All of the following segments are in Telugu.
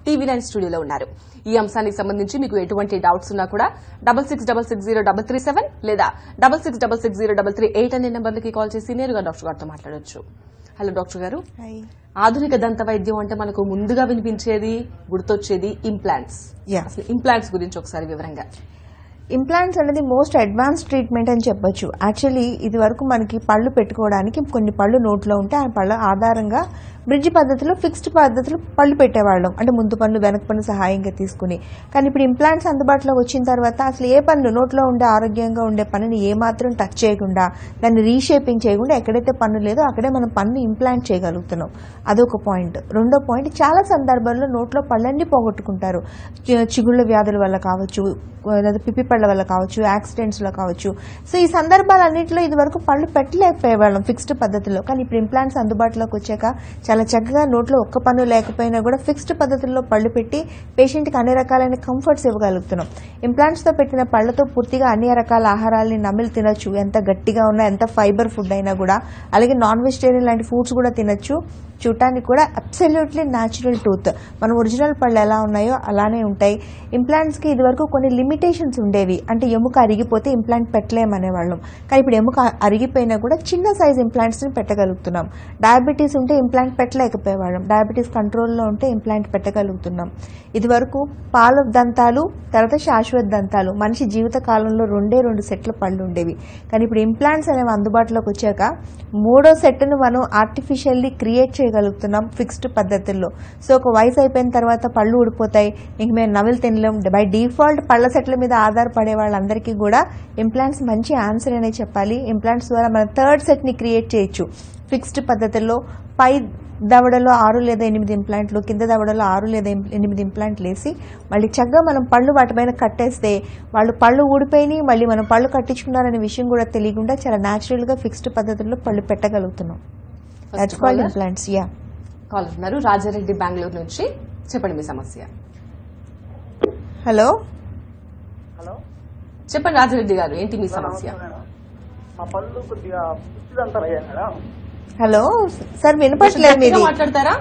టీవీ నైన్ స్టూడియోలో ఉన్నారు ఈ అంశానికి సంబంధించి మీకు ఎటువంటి డౌట్స్ ఉన్నా కూడా double six double six zero double three seven లేదా double six double six zero double three eight అనే నెంబర్లకి కాల్ చేసి నేరుగా డాక్టర్ గారితో మాట్లాడొచ్చు హలో డాక్టర్ గారు ఆధునిక దంత వైద్యం అంటే మనకు ముందుగా వినిపించేది గుర్తొచ్చేది ఇంప్లాంట్స్ యా అసలు ఇంప్లాంట్స్ గురించి ఒకసారి వివరంగా ఇంప్లాంట్స్ అనేది మోస్ట్ అడ్వాన్స్ ట్రీట్మెంట్ అని చెప్పొచ్చు యాక్చువల్లీ ఇది వరకు మనకి పళ్ళు పెట్టుకోవడానికి కొన్ని పళ్ళు నోట్లో ఉంటే ఆ పళ్ళ ఆధారంగా బ్రిడ్జ్ పద్ధతిలో ఫిక్స్డ్ పద్ధతిలో పళ్ళు పెట్టేవాళ్ళం అంటే ముందు పన్ను వెనక పన్ను సహాయంగా తీసుకుని కానీ ఇప్పుడు ఇంప్లాంట్స్ అందుబాటులోకి వచ్చిన తర్వాత అసలు ఏ పన్ను నోట్లో ఉండే ఆరోగ్యంగా ఉండే పన్నుని ఏమాత్రం టచ్ చేయకుండా దాన్ని రీషేపింగ్ చేయకుండా ఎక్కడైతే పన్ను లేదో అక్కడే మనం పన్ను ఇంప్లాంట్ చేయగలుగుతున్నాం అదొక పాయింట్ రెండో పాయింట్ చాలా సందర్భాల్లో నోట్లో పళ్ళన్నీ పోగొట్టుకుంటారు చి- చిగుళ్ళ వ్యాధుల వల్ల కావచ్చు లేదా పిప్పి పళ్ళ వల్ల కావచ్చు యాక్సిడెంట్స్ లో కావచ్చు సో ఈ సందర్భాలన్నింటిలో ఇది వరకు పళ్ళు పెట్టలేకపోయేవాళ్ళం ఫిక్స్డ్ పద్ధతిలో కానీ ఇప్పుడు ఇంప్లాంట్స్ అందుబాటులోకి వచ్చాక చాలా చక్కగా నోట్లో ఒక్క పన్ను లేకపోయినా కూడా ఫిక్స్డ్ పద్ధతుల్లో పళ్ళు పెట్టి పేషెంట్కి అన్ని రకాలైన కంఫర్ట్స్ ఇవ్వగలుగుతున్నాం ఇంప్లాంట్స్ తో పెట్టిన పళ్ళతో పూర్తిగా అన్ని రకాల ఆహారాలని నమిలి తినొచ్చు ఎంత గట్టిగా ఉన్నా ఎంత ఫైబర్ ఫుడ్ అయినా కూడా అలాగే నాన్ వెజిటేరియన్ లాంటి ఫుడ్స్ కూడా తినొచ్చు చూడటానికి కూడా అబ్సల్యూట్లీ న్యాచురల్ టూత్ మన ఒరిజినల్ పళ్ళు ఎలా ఉన్నాయో అలానే ఉంటాయి ఇంప్లాంట్స్కి ఇదివరకు కొన్ని లిమిటేషన్స్ ఉండేవి అంటే ఎముక అరిగిపోతే ఇంప్లాంట్ పెట్టలేమనేవాళ్ళం కానీ ఇప్పుడు ఎముక అరిగిపోయినా కూడా చిన్న సైజ్ ఇంప్లాంట్స్ని పెట్టగలుగుతున్నాం డయాబెటీస్ ఉంటే ఇంప్లాంట్ పెట్టలేకపోయేవాళ్ళం డయాబెటీస్ కంట్రోల్లో ఉంటే ఇంప్లాంట్ పెట్టగలుగుతున్నాం ఇదివరకు పాల దంతాలు తర్వాత శాశ్వత దంతాలు మనిషి జీవిత కాలంలో రెండే రెండు సెట్ల పళ్ళు ఉండేవి కానీ ఇప్పుడు ఇంప్లాంట్స్ అనేవి అందుబాటులోకి వచ్చాక మూడో సెట్ను మనం ఆర్టిఫిషియల్లీ క్రియేట్ చేయగలుగుతున్నాం ఫిక్స్డ్ పద్ధతుల్లో సో ఒక వయసు అయిపోయిన తర్వాత పళ్ళు ఊడిపోతాయి ఇంక మేము నవలు తినలేం బై డిఫాల్ట్ పళ్ళ సెట్ల మీద ఆధారపడే వాళ్ళందరికీ కూడా ఇంప్లాంట్స్ మంచి ఆన్సర్ అనే చెప్పాలి ఇంప్లాంట్స్ ద్వారా మనం థర్డ్ సెట్ని క్రియేట్ చేయొచ్చు ఫిక్స్డ్ పద్ధతుల్లో పై దవడలో ఆరు లేదా ఎనిమిది ఇంప్లాంట్లు కింద దవడలో ఆరు లేదా ఎం- ఎనిమిది ఇంప్లాంట్లు వేసి మళ్ళీ చక్కగా మనం పళ్ళు వాటిపైన కట్టేస్తే వాళ్ళు పళ్ళు ఊడిపోయినాయి మళ్ళీ మనం పళ్ళు కట్టించుకున్నారనే విషయం కూడా తెలియకుండా చాలా న్యాచురల్ గా ఫిక్స్డ్ పద్ధతుల్లో పళ్ళు పెట్టగలుగుతున్నాం that's called implants ya call ఉన్నారు రాజారెడ్డి బెంగళూరు నుంచి చెప్పండి మీ సమస్య హలో హలో చెప్పండి రాజారెడ్డి గారు ఏంటి మీ సమస్య మేడం మా పళ్ళు కొద్దిగా పుచ్చిదంతా అయ్యాయి మేడం హలో సార్ వినపట్లేదు గట్టిగా మీది మాట్లాడతారా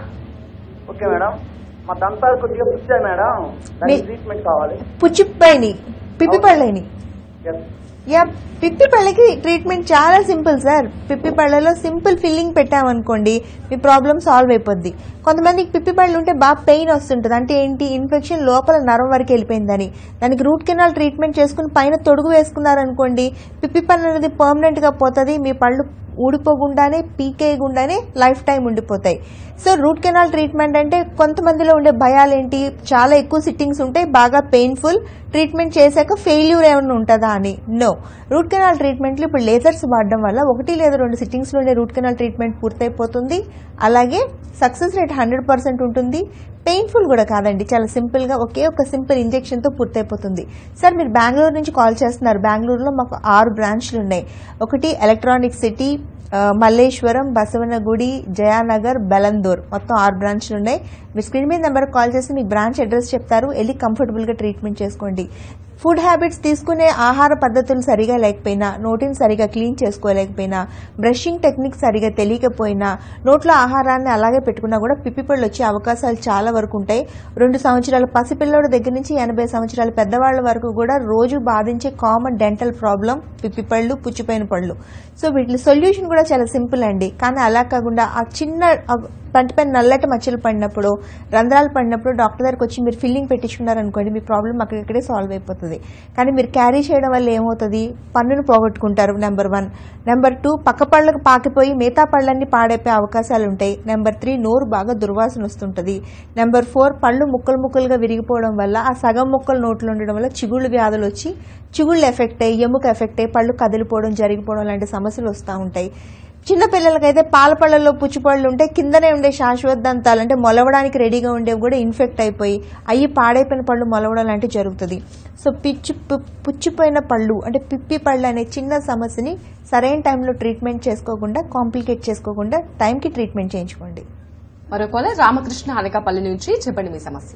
ఓకే మేడం మా దంతాలు కొద్దిగా పుచ్చాయి మేడం దానికి మీ- ట్రీట్మెంట్ కావాలి పుచ్చిపోయినాయి పిప్పి పళ్ళని ఎస్ యా పిప్పి పళ్ళకి ట్రీట్మెంట్ చాలా సింపుల్ సార్ పిప్పి పళ్ళలో సింపుల్ ఫిల్లింగ్ పెట్టామనుకోండి మీ ప్రాబ్లం సాల్వ్ అయిపోద్ది కొంతమందికి పిప్పి పళ్ళు ఉంటే బాగా పెయిన్ వస్తుంటుంది అంటే ఏంటి ఇన్ఫెక్షన్ లోపల నరం వరకు వెళ్ళిపోయిందని దానికి రూట్ కెనాల్ ట్రీట్మెంట్ చేసుకుని పైన తొడుగు వేసుకున్నారనుకోండి పిప్పి పళ్ళు అనేది పర్మనెంట్ గా పోతుంది మీ పళ్ళు ఊడిపోకుండానే పీకేయకుండానే లైఫ్ టైం ఉండిపోతాయి సో రూట్ కెనాల్ ట్రీట్మెంట్ అంటే కొంతమందిలో ఉండే భయాలు ఏంటి చాలా ఎక్కువ సిట్టింగ్స్ ఉంటాయి బాగా పెయిన్ఫుల్ ట్రీట్మెంట్ చేశాక ఫెయిల్యూర్ ఏమైనా ఉంటుందా అని నో రూట్ కెనాల్ ట్రీట్మెంట్లు ఇప్పుడు లేజర్స్ వాడడం వల్ల ఒకటి లేదా రెండు సిట్టింగ్స్లోనే రూట్ కెనాల్ ట్రీట్మెంట్ పూర్తయిపోతుంది అలాగే సక్సెస్ రేట్ హండ్రెడ్ పర్సెంట్ ఉంటుంది పెయిన్ఫుల్ కూడా కాదండి చాలా సింపుల్ గా ఒకే ఒక సింపుల్ ఇంజెక్షన్ తో పూర్తయిపోతుంది సార్ మీరు బెంగళూరు నుంచి కాల్ చేస్తున్నారు బెంగళూరులో మాకు ఆరు బ్రాంచ్లు ఉన్నాయి ఒకటి ఎలక్ట్రానిక్ సిటీ ఆ, మల్లేశ్వరం బసవనగుడి జయానగర్ బెలందూర్ మొత్తం ఆరు బ్రాంచ్లు ఉన్నాయి మీరు స్క్రీన్ మీద నెంబర్ కాల్ చేసి మీ బ్రాంచ్ అడ్రస్ చెప్తారు వెళ్ళి కంఫర్టబుల్ గా ట్రీట్మెంట్ చేసుకోండి ఫుడ్ హ్యాబిట్స్ తీసుకునే ఆహార పద్ధతులు సరిగా లేకపోయినా నోటిని సరిగా క్లీన్ చేసుకోలేకపోయినా బ్రషింగ్ టెక్నిక్ సరిగా తెలియకపోయినా నోట్లో ఆహారాన్ని అలాగే పెట్టుకున్నా కూడా పిప్పిపళ్ళు వచ్చే అవకాశాలు చాలా వరకు ఉంటాయి రెండు సంవత్సరాల పసిపిల్లల దగ్గర నుంచి ఎనభై సంవత్సరాల పెద్దవాళ్ళ వరకు కూడా రోజు బాధించే కామన్ డెంటల్ ప్రాబ్లం పిప్పిపళ్ళు పుచ్చిపోయిన పళ్ళు సో వీటి సొల్యూషన్ కూడా చాలా సింపుల్ అండి కానీ అలా కాకుండా ఆ చిన్న ఆ పంటిపైన నల్లటి మచ్చలు పడినప్పుడు రంధ్రాలు పడినప్పుడు డాక్టర్ దగ్గరికి వచ్చి మీరు ఫిల్లింగ్ పెట్టించుకున్నారనుకోండి మీ ప్రాబ్లం అక్కడిక్కడే సాల్వ్ అయిపోతుంది కానీ మీరు క్యారీ చేయడం వల్ల ఏమవుతుంది పన్నును పోగొట్టుకుంటారు నెంబర్ వన్ నెంబర్ టూ పక్క పళ్ళకు పాకిపోయి మిగతా పళ్ళన్నీ పాడైపోయే అవకాశాలు ఉంటాయి నెంబర్ త్రీ నోరు బాగా దుర్వాసన వస్తుంటుంది నెంబర్ ఫోర్ పళ్ళు ముక్కలు ముక్కలుగా విరిగిపోవడం వల్ల ఆ సగం ముక్కలు నోట్లో ఉండడం వల్ల చిగుళ్ళు వ్యాధులు వచ్చి చిగుళ్ళు ఎఫెక్ట్ అయ్యి ఎముక ఎఫెక్ట్ అయ్యి పళ్ళు కదిలిపోవడం జరిగిపోవడం లాంటి సమస్యలు వస్తూ ఉంటాయి చిన్న పిల్లలకైతే పాల పళ్ళల్లో పుచ్చిపళ్ళు ఉంటే కిందనే ఉండే శాశ్వత దంతాలు అంటే మొలవడానికి రెడీగా ఉండేవి కూడా ఇన్ఫెక్ట్ అయిపోయి అయ్యి పాడైపోయిన పళ్ళు మొలవడం లాంటివి జరుగుతుంది సో పిచ్చి పు- పుచ్చిపోయిన పళ్ళు అంటే పిప్పి పళ్ళు అనే చిన్న సమస్యని సరైన టైంలో ట్రీట్మెంట్ చేసుకోకుండా కాంప్లికేట్ చేసుకోకుండా టైంకి ట్రీట్మెంట్ చేయించుకోండి మరో కాలర్ రామకృష్ణ అనకాపల్లి నుంచి చెప్పండి మీ సమస్య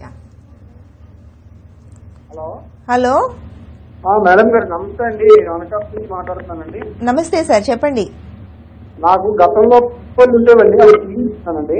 హలో హలో మేడం గారు నమస్తే అండి అనకాపల్లి నుంచి మాట్లాడుతున్నానండి నమస్తే సార్ చెప్పండి నాకు గతంలో పళ్ళు ఉండేవండి అవి తీయించానండి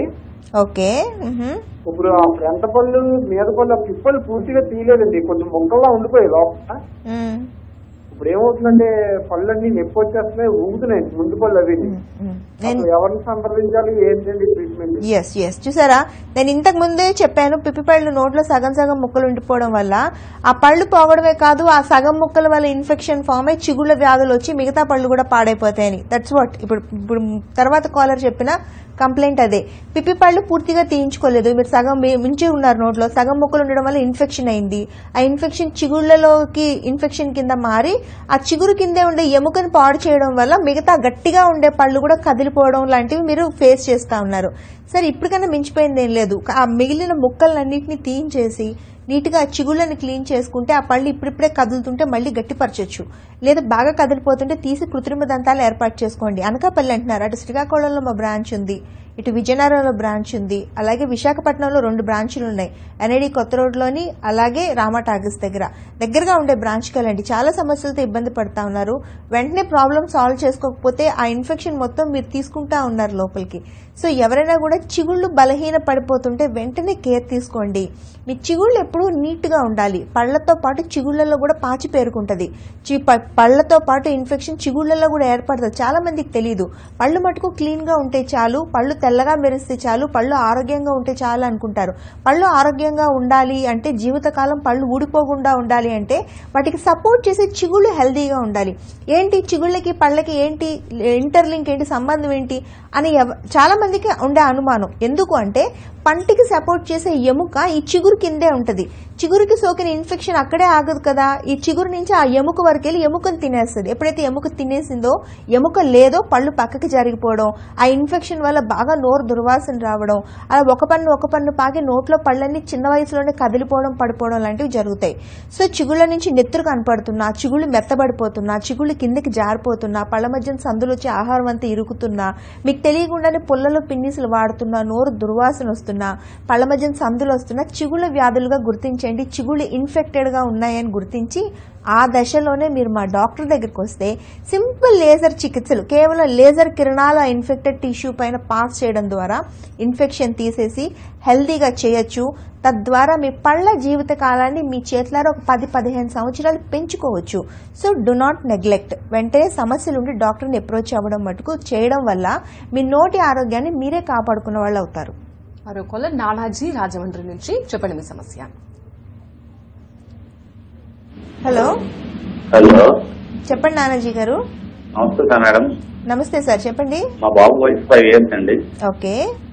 ఓకే మ్హూ. ఇప్పుడు ఆ ఫ్రంట్ పళ్ళు మీద పళ్ళు ఆ పిప్పలు పూర్తిగా తీయలేదండి కొంచెం మొక్కల్లా ఉండిపోయాయి లోపల మ్, ఇప్పుడు ఏమవుతుందంటే పళ్ళన్నీ నొప్పి వచ్చేస్తున్నాయి ఊగుతున్నాయి ముందు పళ్ళు అవి మ్. నేను అసలు ఎవరిని సంప్రదించాలి ఏంటండి ట్రీట్మెంట్ ఎస్ ఎస్ చూసారా నేను ఇంతకు ముందే చెప్పాను పిప్పి పళ్ళు నోట్లో సగం సగం ముక్కలు ఉండిపోవడం వల్ల ఆ పళ్ళు పోవడమే కాదు ఆ సగం ముక్కల వల్ల ఇన్ఫెక్షన్ ఫామ్ అయి చిగుళ్ళ వ్యాధులు వచ్చి మిగతా పళ్ళు కూడా పాడైపోతాయని దట్స్ వాట్ ఇప్పుడు ఇప్పుడు తర్వాత కాలర్ చెప్పిన కంప్లైంట్ అదే పిప్పి పళ్ళు పూర్తిగా తీయించుకోలేదు మీరు సగం మీ- మించి ఉన్నారు నోట్లో సగం ముక్కలు ఉండడం వల్ల ఇన్ఫెక్షన్ అయింది ఆ ఇన్ఫెక్షన్ చిగుళ్ళలోకి ఇన్ఫెక్షన్ కింద మారి ఆ చిగురు కిందే ఉండే ఎముకను పాడు చేయడం వల్ల మిగతా గట్టిగా ఉండే పళ్ళు కూడా కదిలిపోవడం లాంటివి మీరు ఫేస్ చేస్తా ఉన్నారు సరే ఇప్పటికైనా మించిపోయింది ఏం లేదు ఆ మిగిలిన ముక్కలన్నింటినీ తీయించేసి నీట్గా ఆ చిగుళ్ళని క్లీన్ చేసుకుంటే ఆ పళ్ళు ఇప్పుడిప్పుడే కదులుతుంటే మళ్ళీ గట్టిపరచొచ్చు లేదా బాగా కదిలిపోతుంటే తీసి కృత్రిమ దంతాలు ఏర్పాటు చేసుకోండి అనకాపల్లి అంటున్నారు అటు శ్రీకాకుళంలో మా బ్రాంచ్ ఉంది ఇటు విజయనగరంలో బ్రాంచ్ ఉంది అలాగే విశాఖపట్నంలో రెండు బ్రాంచులు ఉన్నాయి ఎన్ఐడి కొత్త రోడ్లోని అలాగే రామా టాకీస్ దగ్గర దగ్గరగా ఉండే బ్రాంచ్కి వెళ్ళండి చాలా సమస్యలతో ఇబ్బంది పడతా ఉన్నారు వెంటనే ప్రాబ్లం సాల్వ్ చేసుకోకపోతే ఆ ఇన్ఫెక్షన్ మొత్తం మీరు తీసుకుంటా ఉన్నారు లోపలికి సో ఎవరైనా కూడా చిగుళ్ళు బలహీన పడిపోతుంటే వెంటనే కేర్ తీసుకోండి మీ చిగుళ్ళు ఎప్పుడూ నీట్గా ఉండాలి పళ్ళతో పాటు చిగుళ్ళలో కూడా పాచి పేరుకుంటుంది చి ప- పళ్ళతో పాటు ఇన్ఫెక్షన్ చిగుళ్ళలో కూడా ఏర్పడుతుంది చాలా మందికి తెలియదు పళ్ళు మటుకు క్లీన్గా ఉంటే చాలు పళ్ళు తెల్లగా మెరిస్తే చాలు పళ్ళు ఆరోగ్యంగా ఉంటే చాలు అనుకుంటారు పళ్ళు ఆరోగ్యంగా ఉండాలి అంటే జీవితకాలం పళ్ళు ఊడిపోకుండా ఉండాలి అంటే వాటికి సపోర్ట్ చేసే చిగుళ్ళు హెల్దీగా ఉండాలి ఏంటి చిగుళ్ళకి పళ్ళకి ఏంటి ఇంటర్లింక్ ఏంటి సంబంధం ఏంటి అని ఎవ- చాలా మందికి ఉండే అనుమానం ఎందుకు అంటే పంటికి సపోర్ట్ చేసే ఎముక ఈ చిగురు కిందే ఉంటది చిగురుకి సోకిన ఇన్ఫెక్షన్ అక్కడే ఆగదు కదా ఈ చిగురు నుంచి ఆ ఎముక వరకు వెళ్ళి ఎముకను తినేస్తుంది ఎప్పుడైతే ఎముక తినేసిందో ఎముక లేదో పళ్ళు పక్కకి జరిగిపోవడం ఆ ఇన్ఫెక్షన్ వల్ల బాగా నోరు దుర్వాసన రావడం అలా ఒక పన్ను ఒక పన్ను పాకి నోట్లో పళ్ళన్నీ చిన్న వయసులోనే కదిలిపోవడం పడిపోవడం లాంటివి జరుగుతాయి సో చిగుళ్ళ నుంచి నెత్తురు కనపడుతున్నా చిగుళ్ళు మెత్తబడిపోతున్నా చిగుళ్ళు కిందకి జారిపోతున్నా పళ్ళ మధ్యన సందులు వచ్చి ఆహారం అంతా ఇరుకుతున్నా మీకు తెలియకుండానే పుల్లలో పిన్నిసులు వాడుతున్నా నోరు దుర్వాసన వస్తున్నా పళ్ళ మధ్యన సందులు వస్తున్నా చిగుళ్ళ వ్యాధులుగా గుర్తించండి చిగుళ్ళు ఇన్ఫెక్టెడ్ గా ఉన్నాయని గుర్తించి ఆ దశలోనే మీరు మా డాక్టర్ దగ్గరికి వస్తే సింపుల్ లేజర్ చికిత్సలు కేవలం లేజర్ కిరణాల ఇన్ఫెక్టెడ్ టిష్యూ పైన పాస్ చేయడం ద్వారా ఇన్ఫెక్షన్ తీసేసి హెల్దీగా చేయొచ్చు తద్వారా మీ పళ్ళ జీవిత కాలాన్ని మీ చేతులారా ఒక పది పదిహేను సంవత్సరాలు పెంచుకోవచ్చు సో డు నాట్ నెగ్లెక్ట్ వెంటనే సమస్యలు ఉండి డాక్టర్ని అప్రోచ్ అవ్వడం మటుకు చేయడం వల్ల మీ నోటి ఆరోగ్యాన్ని మీరే కాపాడుకున్న వాళ్ళు అవుతారు మరో కాలర్ నానాజీ రాజమండ్రి నుంచి చెప్పండి మీ సమస్య హలో హలో చెప్పండి నానాజీ గారు నమస్తే సార్ మేడం నమస్తే సార్ చెప్పండి మా బాబు వయసు ఫైవ్ ఇయర్స్ అండి ఓకే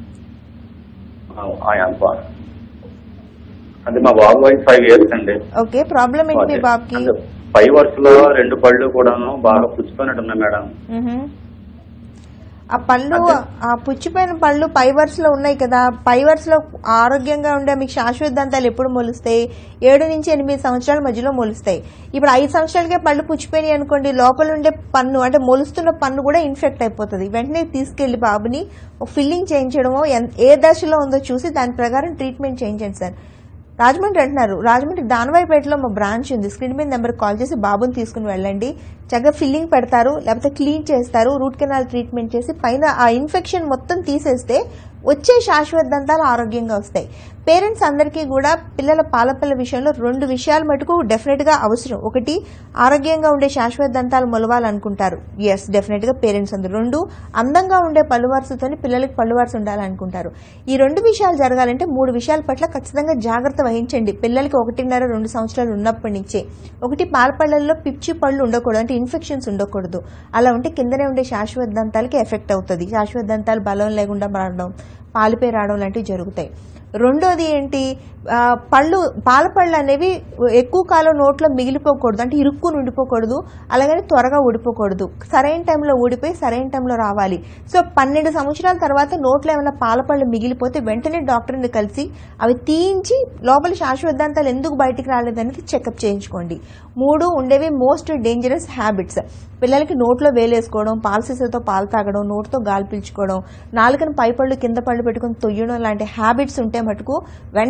ఆ, ఎంత? అంటే మా బాబు వయసు ఫైవ్ ఇయర్స్ అండి ఓకే ప్రాబ్లం ఏంటి మీ బాబుకి అంటే ఫైవ్ అవర్స్ లో రెండు పళ్ళు కూడాను బాగా పుచ్చుకున్నట్టు ఉన్నాయి మేడం మ్హూ. ఆ పళ్ళు అంటే- ఆ పుచ్చిపోయిన పళ్ళు పై వరుసలో ఉన్నాయి కదా పై వరుసలో ఆరోగ్యంగా ఉండే మీకు శాశ్వత దంతాలు ఎప్పుడు మొలుస్తాయి ఏడు నుంచి ఎనిమిది సంవత్సరాల మధ్యలో మొలుస్తాయి ఇప్పుడు ఐదు సంవత్సరాలకే పళ్ళు పుచ్చిపోయినాయి అనుకోండి లోపల ఉండే పన్ను అంటే మొలుస్తున్న పన్ను కూడా ఇన్ఫెక్ట్ అయిపోతుంది వెంటనే తీసుకెళ్లి బాబుని ఫిల్లింగ్ చేయించడమో ఎన్- ఏ దశలో ఉందో చూసి దాని ప్రకారం ట్రీట్మెంట్ చేయించండి సార్ రాజమండ్రి అంటున్నారు రాజమండ్రి దానవాయిపేటలో మా బ్రాంచ్ ఉంది స్క్రీన్ మీద నెంబర్ కాల్ చేసి బాబుని తీసుకుని వెళ్ళండి చక్కగా ఫిల్లింగ్ పెడతారు లేకపోతే క్లీన్ చేస్తారు రూట్ కెనాల్ ట్రీట్మెంట్ చేసి పైన ఆ ఇన్ఫెక్షన్ మొత్తం తీసేస్తే వచ్చే శాశ్వత దంతాలు ఆరోగ్యంగా వస్తాయి పేరెంట్స్ అందరికీ కూడా పిల్లల పాలపిల్ల విషయంలో రెండు విషయాలు మటుకు డెఫినెట్ గా అవసరం ఒకటి ఆరోగ్యంగా ఉండే శాశ్వత దంతాలు మొలవాలనుకుంటారు ఎస్ డెఫినెట్ గా పేరెంట్స్ అందరూ రెండు అందంగా ఉండే పళ్ళు వరుసతోని పిల్లలకి పళ్ళు వరుస ఉండాలనుకుంటారు ఈ రెండు విషయాలు జరగాలంటే మూడు విషయాల పట్ల ఖచ్చితంగా జాగ్రత్త వహించండి పిల్లలకి ఒకటిన్నర రెండు సంవత్సరాలు ఉన్నప్పటి నుంచే ఒకటి పాలపళ్ళల్లో పిచ్చి పళ్ళు ఉండకూడదు అంటే ఇన్ఫెక్షన్స్ ఉండకూడదు అలా ఉంటే కిందనే ఉండే శాశ్వత దంతాలకి ఎఫెక్ట్ అవుతుంది శాశ్వత దంతాలు బలం లేకుండా మారడం పాలిపై రావడం లాంటివి జరుగుతాయి రెండోది ఏంటి ఆ, పళ్ళు పాల పళ్ళు అనేవి ఎక్కువ కాలం నోట్లో మిగిలిపోకూడదు అంటే ఇరుక్కుని ఉండిపోకూడదు అలాగని త్వరగా ఊడిపోకూడదు సరైన టైంలో ఊడిపోయి సరైన టైంలో రావాలి సో పన్నెండు సంవత్సరాల తర్వాత నోట్లో ఏమైనా పాల పళ్ళు మిగిలిపోతే వెంటనే డాక్టర్ని కలిసి అవి తీయించి లోపల శాశ్వతాంతాలు ఎందుకు బయటికి రాలేదనేది చెకప్ చేయించుకోండి మూడు ఉండేవి మోస్ట్ డేంజరస్ హ్యాబిట్స్ పిల్లలకి నోట్లో వేలేసుకోవడం పాల సీసాతో పాలు తాగడం నోటితో గాలి పీల్చుకోవడం నాలుకను పై పళ్ళు కింద పళ్ళు పెట్టుకుని తొయ్యడం లాంటి హ్యాబిట్స్ ఉంటే మటుకు వెంటనే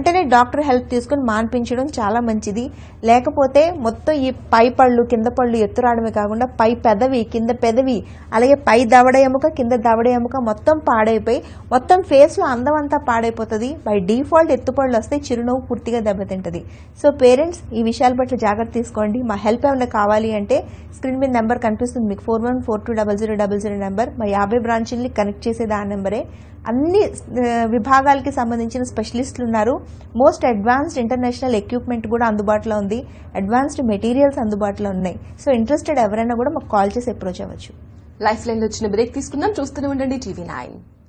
డాక్టర్ హెల్ప్ తీసుకుని మాన్పించడం చాలా మంచిది లేకపోతే మొత్తం ఈ పై పళ్ళు కింద పళ్ళు ఎత్తురాడమే కాకుండా పై పెదవి కింద పెదవి అలాగే పై దవడ ఎముక కింద దవడ ఎముక మొత్తం పాడైపోయి మొత్తం ఫేస్లో అందం అంతా పాడైపోతుంది బై డిఫాల్ట్ ఎత్తుపళ్ళు వస్తే చిరునవ్వు పూర్తిగా దెబ్బతింటది సో పేరెంట్స్ ఈ విషయాల పట్ల జాగ్రత్త తీసుకోండి మా హెల్ప్ ఏమైనా కావాలి అంటే స్క్రీన్ మీద నెంబర్ కనిపిస్తుంది మీకు four one four two double zero double zero number మా యాభై బ్రాంచుల్ని కనెక్ట్ చేసేది ఆ నెంబరే అన్ని ఆ, విభాగాలకి సంబంధించిన స్పెషలిస్టులు ఉన్నారు మోస్ట్ అడ్వాన్స్డ్ ఇంటర్నేషనల్ ఎక్విప్మెంట్ కూడా అందుబాటులో ఉంది అడ్వాన్స్డ్ మెటీరియల్స్ అందుబాటులో ఉన్నాయి సో ఇంట్రెస్టెడ్ ఎవరైనా కూడా మాకు కాల్ చేసి అప్రోచ్ అవ్వచ్చు లైఫ్ లైన్ లో వచ్చిన బ్రేక్ తీసుకుందాం చూస్తూనే ఉండండి టీవీ నైన్